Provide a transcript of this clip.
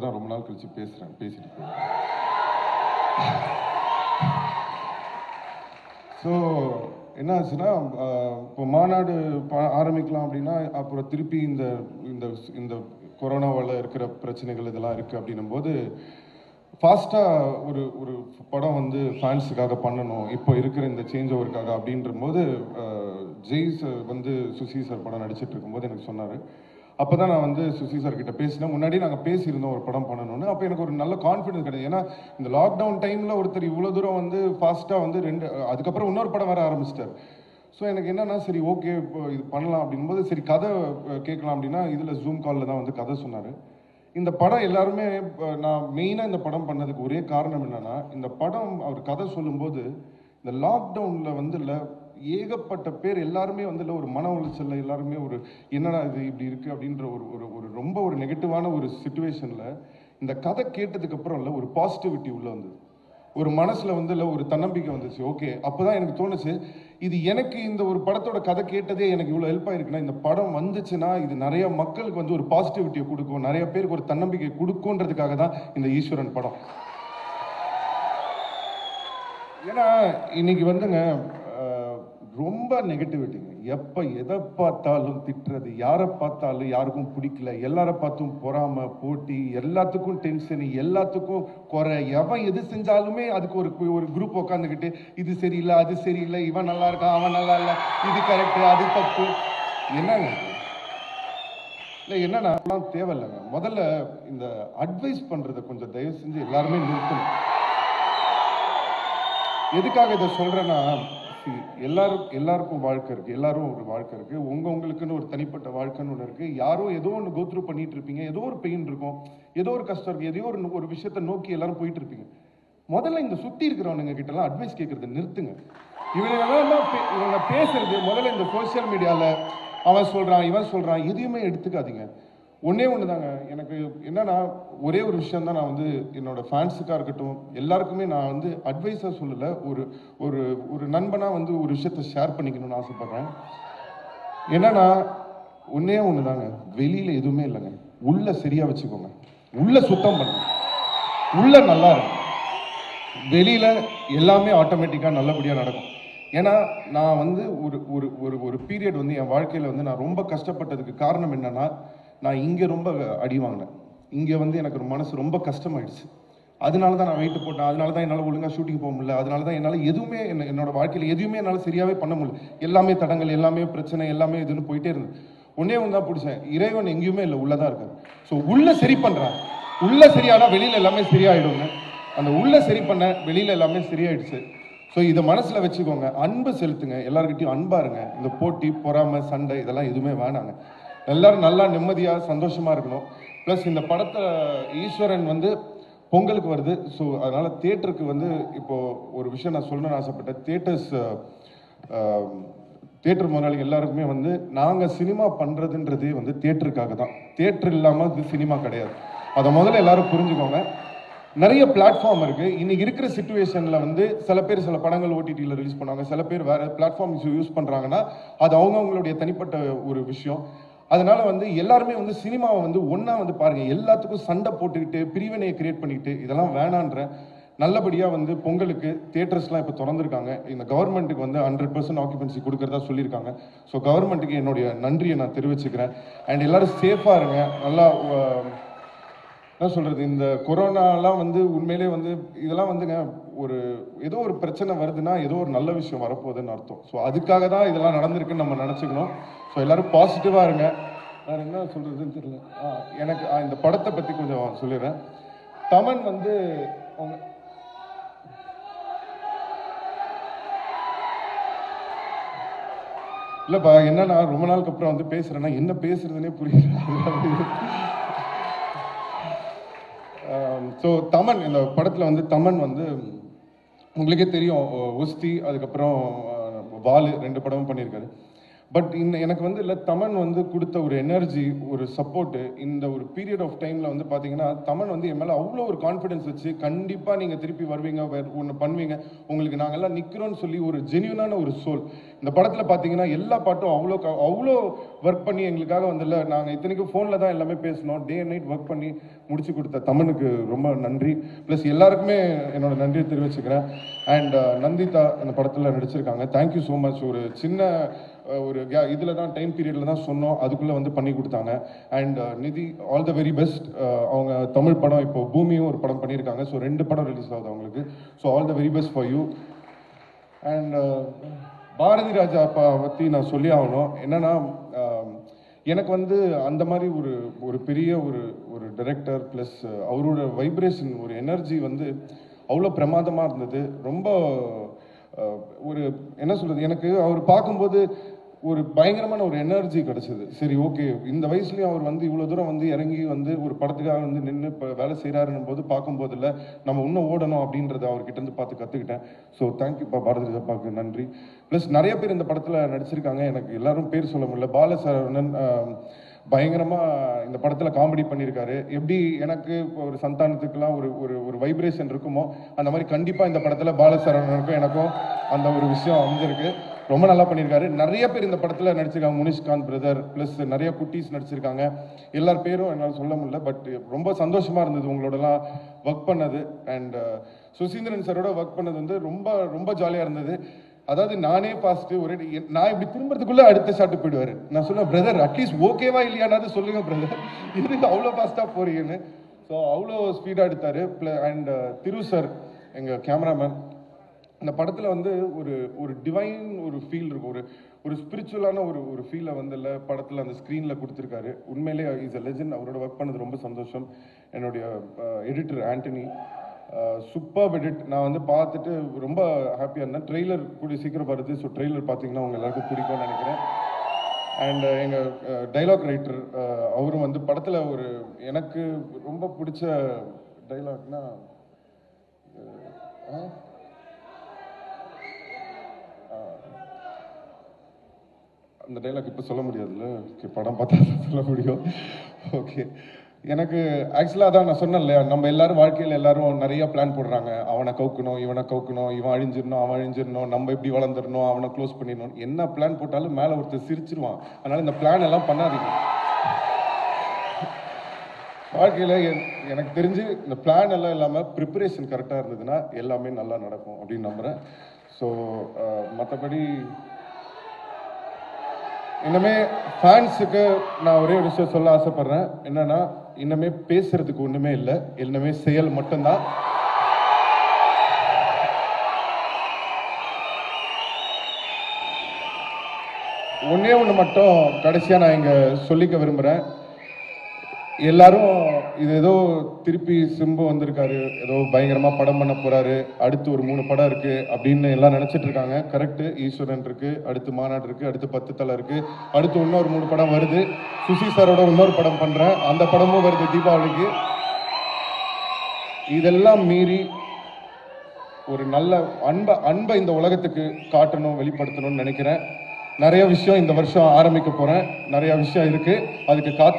தான் ரொம்ப நாள் கழிச்சு பேசுகிறேன் பேசிட்டு இருக்கேன் ஸோ என்ன ஆச்சுன்னா ஆஹ், இப்போ மாநாடு ப- ஆரம்பிக்கலாம் அப்படின்னா அப்புறம் திருப்பி இந்த இந்த இந்த கொரோனாவால் இருக்கிற பிரச்சனைகள் இதெல்லாம் இருக்குது அப்படின்னும் போது ஃபாஸ்ட்டாக ஒரு ஒரு படம் வந்து ஃபேன்ஸுக்காக பண்ணணும் இப்போ இருக்கிற இந்த சேஞ்ச் ஓவருக்காக அப்படின்ற போது ஆஹ், ஜெய் சார் வந்து சுசி சார் படம் நடிச்சிட்டு இருக்கும்போது எனக்கு சொன்னார் அப்போ தான் நான் வந்து சுசி சார் கிட்ட பேசினேன் முன்னாடி நாங்கள் பேசியிருந்தோம் ஒரு படம் பண்ணணும்னு அப்போ எனக்கு ஒரு நல்ல கான்ஃபிடன்ஸ் கிடையாது ஏன்னா இந்த லாக்டவுன் டைமில் ஒருத்தர் இவ்வளோ தூரம் வந்து ஃபாஸ்ட்டாக வந்து ரெண்டு அதுக்கப்புறம் இன்னொரு படம் வர ஆரம்பிச்சிட்டார் ஸோ எனக்கு என்னன்னா சரி ஓகே இப்போ இது பண்ணலாம் அப்படிங்கும்போது சரி கதை அஹ், கேட்கலாம் அப்படின்னா இதில் ஜூம் காலில் தான் வந்து கதை சொன்னார் இந்த படம் எல்லாருமே இப்ப நான் மெயினாக இந்த படம் பண்ணதுக்கு ஒரே காரணம் என்னன்னா இந்த படம் அவர் கதை சொல்லும்போது இந்த லாக்டவுனில் வந்து இல்லை ஏகப்பட்ட பேர் எல்லாருமே வந்து இல்லை ஒரு மன உளைச்சல்ல எல்லாருமே ஒரு என்னடா இது இப்படி இருக்கு அப்படின்ற ஒரு ஒரு ஒரு ரொம்ப ஒரு நெகட்டிவான ஒரு சுச்சுவேஷனில் இந்த கதை கேட்டதுக்கு அப்புறம் இல்லை ஒரு பாசிட்டிவிட்டி உள்ள வந்தது ஒரு மனசுல வந்து இல்லை ஒரு தன்னம்பிக்கை வந்துச்சு ஓகே அப்போதான் எனக்கு தோணுச்சு இது எனக்கு இந்த ஒரு படத்தோட கதை கேட்டதே எனக்கு இவ்வளோ ஹெல்ப் ஆயிருக்குன்னா இந்த படம் வந்துச்சுன்னா இது நிறைய மக்களுக்கு வந்து ஒரு பாசிட்டிவிட்டியை கொடுக்கும் நிறைய பேருக்கு ஒரு தன்னம்பிக்கை கொடுக்குன்றதுக்காக தான் இந்த ஈஸ்வரன் படம் ஏன்னா இன்னைக்கு வந்துங்க அஹ், ரொம்ப நெகட்டிவிட்டிங்க எப்போ எதை பார்த்தாலும் திட்டுறது யாரை பார்த்தாலும் யாருக்கும் பிடிக்கல எல்லாரை பார்த்தும் பொறாம போட்டி எல்லாத்துக்கும் டென்ஷன் எல்லாத்துக்கும் குறை எவன் எது செஞ்சாலுமே அதுக்கு ஒரு ஒரு குரூப் உட்காந்துக்கிட்டு இது சரியில்லை அது சரியில்லை இவன் நல்லா இருக்கான் அவன் நல்லா இல்லை இது கரெக்டு அது தப்பு என்னங்க இது? இல்லை என்னன்னா அதெல்லாம் தேவையில்லைங்க முதல்ல இந்த அட்வைஸ் பண்றதை கொஞ்சம் தயவு செஞ்சு எல்லாருமே நிறுத்தணும் எதுக்காக இதை சொல்றேன்னா see, எல்லாரும் எல்லாருக்கும் வாழ்க்கை இருக்கு எல்லாரும் ஒரு வாழ்க்கை இருக்கு உங்க உங்களுக்குன்னு ஒரு தனிப்பட்ட வாழ்க்கைன்னு ஒன்று இருக்கு யாரோ ஏதோ ஒன்று கோத்ரூ பண்ணிட்டு இருப்பீங்க ஏதோ ஒரு பெயின் இருக்கும் ஏதோ ஒரு கஷ்டம் இருக்கு ஏதோ ஒரு ஒரு விஷயத்தை நோக்கி எல்லாரும் போயிட்டு இருப்பீங்க முதல்ல இந்த சுத்தி இருக்கிறவனுங்க கிட்ட எல்லாம் அட்வைஸ் கேட்கறத நிறுத்துங்க இவங்க எல்லாம் பே- இவங்க பேசுறது முதல்ல இந்த சோஷியல் மீடியால அவன் சொல்றான் இவன் சொல்றான் எதையுமே எடுத்துக்காதீங்க ஒண்ணே ஒன்று தாங்க எனக்கு என்னன்னா ஒரே ஒரு விஷயம் தான் நான் வந்து என்னோட ஃபேன்ஸுக்காக இருக்கட்டும் எல்லாருக்குமே நான் வந்து அட்வைஸாக சொல்லலை ஒரு ஒரு ஒரு நண்பனாக வந்து ஒரு விஷயத்த ஷேர் பண்ணிக்கணும்னு ஆசைப்பட்றேன் என்னன்னா ஒண்ணே ஒன்று தாங்க வெளியில் எதுவுமே இல்லைங்க உள்ள சரியா வச்சுக்கோங்க உள்ள சுத்தம் பண்ணுங்க உள்ள நல்லா இருக்கும் வெளியில எல்லாமே ஆட்டோமேட்டிக்காக நல்லபடியாக நடக்கும் ஏன்னா நான் வந்து ஒரு ஒரு ஒரு ஒரு பீரியட் வந்து என் வாழ்க்கையில் வந்து நான் ரொம்ப கஷ்டப்பட்டதுக்கு காரணம் என்னன்னா நான் இங்கே ரொம்ப அடி வாங்கினேன் இங்கே வந்து எனக்கு ஒரு மனசு ரொம்ப கஷ்டமாயிடுச்சு அதனால தான் நான் வெயிட் போட்டேன் அதனால தான் என்னால் ஒழுங்காக ஷூட்டிங் போக முடியல அதனால தான் என்னால் எதுவுமே என்ன என்னோட வாழ்க்கையில் எதுவுமே என்னால் சரியாகவே பண்ண முடியல எல்லாமே தடங்கள் எல்லாமே பிரச்சனை எல்லாமே இதுன்னு போயிட்டே இருந்தது ஒன்னே ஒன்று தான் பிடிச்சேன் இறைவன் எங்கேயுமே இல்லை உள்ளதான் இருக்காரு ஸோ உள்ள சரி பண்ணுறான் உள்ள சரியானா வெளியில் எல்லாமே சரியாயிடுங்க அந்த உள்ள சரி பண்ண வெளியில எல்லாமே சரியாயிடுச்சு ஸோ இதை மனசுல வச்சுக்கோங்க அன்பு செலுத்துங்க எல்லார்கிட்டயும் அன்பா இருங்க இந்த போட்டி பொறாமை சண்டை இதெல்லாம் எதுவுமே வேணாங்க எல்லாரும் நல்லா நிம்மதியா சந்தோஷமா இருக்கணும் ப்ளஸ் இந்த படத்தை ஈஸ்வரன் வந்து பொங்கலுக்கு வருது ஸோ அதனால தியேட்டருக்கு வந்து இப்போ ஒரு விஷயம் நான் சொல்லணும்னு ஆசைப்பட்டேன் தியேட்டர்ஸ் தியேட்டர் முதலாளி எல்லாருக்குமே வந்து நாங்கள் சினிமா பண்ணுறதுன்றதே வந்து தியேட்டருக்காக தான் தியேட்டர் இல்லாமல் இது சினிமா கிடையாது அதை முதல்ல எல்லாரும் புரிஞ்சுக்கோங்க நிறைய பிளாட்ஃபார்ம் இருக்கு இன்னைக்கு இருக்கிற சுச்சுவேஷன்ல வந்து சில பேர் சில படங்கள் ஓடிடியில் ரிலீஸ் பண்ணுவாங்க சில பேர் வேற பிளாட்ஃபார்ம்ஸ் யூஸ் பண்றாங்கன்னா அது அவங்கவங்களுடைய தனிப்பட்ட ஒரு விஷயம் அதனால வந்து எல்லாருமே வந்து சினிமாவை வந்து ஒண்ணா வந்து பாருங்க எல்லாத்துக்கும் சண்டை போட்டுக்கிட்டு பிரிவினையை கிரியேட் பண்ணிக்கிட்டு இதெல்லாம் வேணான்ற நல்லபடியாக வந்து பொங்கலுக்கு தியேட்டர்ஸ்லாம் இப்போ திறந்துருக்காங்க இந்த கவர்மெண்ட்டுக்கு வந்து ஹண்ட்ரட் பர்சன்ட் ஆக்குபென்சி கொடுக்கறதா சொல்லியிருக்காங்க ஸோ கவர்மெண்ட்டுக்கு என்னுடைய நன்றியை நான் தெரிவிச்சுக்கிறேன் அண்ட் எல்லாரும் சேஃபாக இருங்க நல்லா அஹ், என்ன சொல்றது இந்த கொரோனாலாம் வந்து உண்மையிலே வந்து இதெல்லாம் வந்துங்க ஒரு ஏதோ ஒரு பிரச்சனை வருதுன்னா ஏதோ ஒரு நல்ல விஷயம் வரப்போகுதுன்னு அர்த்தம் ஸோ அதுக்காக தான் இதெல்லாம் நடந்திருக்குன்னு நம்ம நினச்சிக்கணும் ஸோ எல்லாரும் பாசிட்டிவாக இருங்க வேற என்ன சொல்றதுன்னு தெரியல ஆ, எனக்கு ஆ, இந்த படத்தை பற்றி கொஞ்சம் சொல்லிடுறேன் தமன் வந்து உங்க இல்லைப்பா என்னன்னா ரொம்ப நாளுக்கு அப்புறம் வந்து பேசுறேன்னா என்ன பேசுறதுனே புரியல ஸோ தமன் இந்த படத்தில் வந்து தமன் வந்து உங்களுக்கே தெரியும் ஒ- ஒஸ்தி அதுக்கப்புறம் அஹ், வாலு ரெண்டு படமும் பண்ணியிருக்காரு பட் இந்த எனக்கு வந்து இல்லை தமன் வந்து கொடுத்த ஒரு எனர்ஜி ஒரு சப்போர்ட்டு இந்த ஒரு பீரியட் ஆஃப் டைமில் வந்து பார்த்தீங்கன்னா தமன் வந்து என் மேலே அவ்வளோ ஒரு கான்ஃபிடன்ஸ் வச்சு கண்டிப்பாக நீங்கள் திருப்பி வருவீங்க ஒன்று பண்ணுவீங்க உங்களுக்கு நாங்கெல்லாம் நிற்கிறோன்னு சொல்லி ஒரு ஜென்யூனான ஒரு சோல் இந்த படத்தில் பார்த்தீங்கன்னா எல்லா பாட்டும் அவ்வளோ க- அவ்வளோ ஒர்க் பண்ணி எங்களுக்காக வந்து இல்லை நாங்கள் இத்தனைக்கும் ஃபோனில் தான் எல்லாமே பேசினோம் டே அண்ட் நைட் ஒர்க் பண்ணி முடிச்சு கொடுத்த தமனுக்கு ரொம்ப நன்றி ப்ளஸ் எல்லாருக்குமே என்னோட நன்றியை தெரிவிச்சுக்கிறேன் அண்ட் நந்திதா இந்த படத்தில் நடிச்சிருக்காங்க தேங்க்யூ ஸோ மச் ஒரு சின்ன அஹ், ஒரு இதில் தான் டைம் பீரியடில் தான் சொன்னோம் அதுக்குள்ளே வந்து பண்ணி கொடுத்தாங்க அண்ட் நிதி ஆல் த வெரி பெஸ்ட் அவங்க தமிழ் படம் இப்போ பூமியும் ஒரு படம் பண்ணியிருக்காங்க ஸோ ரெண்டு படம் ரிலீஸ் ஆகுது அவங்களுக்கு so all the very best for you and Bharathi Raja அப்பா பற்றி நான் சொல்லி ஆகணும் என்னன்னா ஆம், எனக்கு வந்து அந்த மாதிரி ஒரு ஒரு பெரிய ஒரு ஒரு டைரக்டர் ப்ளஸ் அவரோட வைப்ரேஷன் ஒரு எனர்ஜி வந்து அவ்வளோ பிரமாதமாக இருந்தது ரொம்ப அஹ், ஒரு என்ன சொல்றது எனக்கு அவர் பார்க்கும்போது ஒரு பயங்கரமான ஒரு எனர்ஜி கிடைச்சது சரி ஓகே இந்த வயசுலயும் அவர் வந்து இவ்வளவு தூரம் வந்து இறங்கி வந்து ஒரு படத்துக்காக வந்து நின்று இப்போ வேலை செய்கிறாருன்னும் போது பார்க்கும்போது இல்லை நம்ம இன்னும் ஓடணும் அப்படின்றத அவர்கிட்ட இருந்து பார்த்து கற்றுக்கிட்டேன் ஸோ தேங்க்யூப்பா பாரதி அப்பாவுக்கு நன்றி ப்ளஸ் நிறைய பேர் இந்த படத்தில் நடிச்சிருக்காங்க எனக்கு எல்லாரும் பேர் சொல்ல முடியல பாலசரவணன் ஆஹ், பயங்கரமா இந்த படத்துல காமெடி பண்ணியிருக்காரு எப்படி எனக்கு இப்போ ஒரு சந்தானத்துக்குலாம் ஒரு ஒரு ஒரு வைப்ரேஷன் இருக்குமோ அந்த மாதிரி கண்டிப்பா இந்த படத்துல பாலசரவணனுக்கும் எனக்கும் அந்த ஒரு விஷயம் அமைஞ்சிருக்கு ரொம்ப நல்லா பண்ணியிருக்காரு நிறைய பேர் இந்த படத்துல நடிச்சிருக்காங்க முனிஷ்காந்த் பிரதர் ப்ளஸ் நிறைய குட்டீஸ் நடிச்சிருக்காங்க எல்லார் பேரும் என்னால் சொல்ல முடியல பட் ரொம்ப சந்தோஷமா இருந்தது உங்களோடலாம் ஒர்க் பண்ணது அண்ட் சுசீந்திரன் சாரோட ஒர்க் பண்ணது வந்து ரொம்ப ரொம்ப ஜாலியா இருந்தது அதாவது நானே ஃபாஸ்ட் ஒரு நான் இப்படி திரும்புறதுக்குள்ள அடுத்த ஷாட்டு போயிடுவாரு நான் சொன்னேன் பிரதர் அட்லீஸ்ட் ஓகேவா இல்லையானாவது சொல்லுங்க பிரதர் இதுக்கு அவ்வளோ ஃபாஸ்டா போறீங்கன்னு ஸோ அவ்வளோ ஸ்பீடா எடுத்தாரு அண்ட் திரு சார் எங்க கேமராமேன் இந்த படத்துல வந்து ஒரு ஒரு டிவைன் ஒரு ஃபீல் இருக்கும் ஒரு ஒரு ஸ்பிரிச்சுவலான ஒரு ஒரு ஃபீலை வந்து இல்ல படத்துல அந்த ஸ்க்ரீன்ல கொடுத்துருக்காரு உண்மையிலே இஸ் அ லெஜண்ட் அவரோட ஒர்க் பண்ணது ரொம்ப சந்தோஷம் என்னுடைய எடிட்டர் ஆண்டனி சூப்பர் எடிட் நான் வந்து பார்த்துட்டு ரொம்ப ஹாப்பியாக இருந்தேன் ட்ரெய்லர் கூடிய சீக்கிரம் வருது ஸோ ட்ரெய்லர் பார்த்தீங்கன்னா உங்க எல்லாருக்கும் பிடிக்கும்னு நினைக்கிறேன் அண்ட் எங்கள் டைலாக் ரைட்டர் அவரும் வந்து படத்தில் ஒரு எனக்கு ரொம்ப பிடிச்ச டைலாக்னா அந்த டைலாக் இப்போ சொல்ல முடியாதுல்ல Okay, படம் பார்த்தா தான் சொல்ல முடியும் ஓகே எனக்கு ஆக்சுவலாக அதான் நான் சொன்னேன் இல்லையா நம்ம எல்லாரும் வாழ்க்கையில் எல்லாரும் நிறைய பிளான் போடுறாங்க அவனை கவுக்கணும் இவனை கவுக்கணும் இவன் அழிஞ்சிடணும் அவன் அழிஞ்சிடணும் நம்ம இப்படி வளர்ந்துடணும் அவனை க்ளோஸ் பண்ணிடணும் என்ன பிளான் போட்டாலும் மேலே ஒருத்தர் சிரிச்சிருவான் அதனால இந்த பிளான் எல்லாம் பண்ணாதீங்க வாழ்க்கையில் எனக்கு தெரிஞ்சு இந்த பிளான் எல்லாம் இல்லாமல் ப்ரிப்பரேஷன் கரெக்டாக இருந்ததுன்னா எல்லாமே நல்லா நடக்கும் அப்படின்னு நம்புகிறேன் ஸோ மற்றபடி இன்னமே ஃபேன்ஸுக்கு நான் ஒரே ஒரு விஷயம் சொல்ல ஆசைப்படுறேன் என்னன்னா இன்னமே பேசுறதுக்கு ஒண்ணுமே இல்லை இன்னமே செயல் மட்டும்தான் ஒண்ணே ஒன்று மட்டும் கடைசியாக நான் இங்கே சொல்லிக்க விரும்புகிறேன் எல்லாரும் இது ஏதோ திருப்பி சிம்பு வந்திருக்காரு ஏதோ பயங்கரமா படம் பண்ண போறாரு அடுத்து ஒரு மூணு படம் இருக்கு அப்படின்னு எல்லாம் நினைச்சிட்டு இருக்காங்க கரெக்ட் ஈஸ்வரன் இருக்கு அடுத்து மாநாடு இருக்கு அடுத்து பத்து தலை இருக்கு அடுத்து இன்னொரு மூணு படம் வருது சுசி சாரோட இன்னொரு படம் பண்றேன் அந்த படமும் வருது தீபாவளிக்கு இதெல்லாம் மீறி ஒரு நல்ல அன்பை அன்பை இந்த உலகத்துக்கு காட்டணும் வெளிப்படுத்தணும்னு நினைக்கிறேன் நிறைய விஷயம் இந்த வருஷம் ஆரம்பிக்க போறேன் நிறைய விஷயம் இருக்கு அதுக்கு காத்து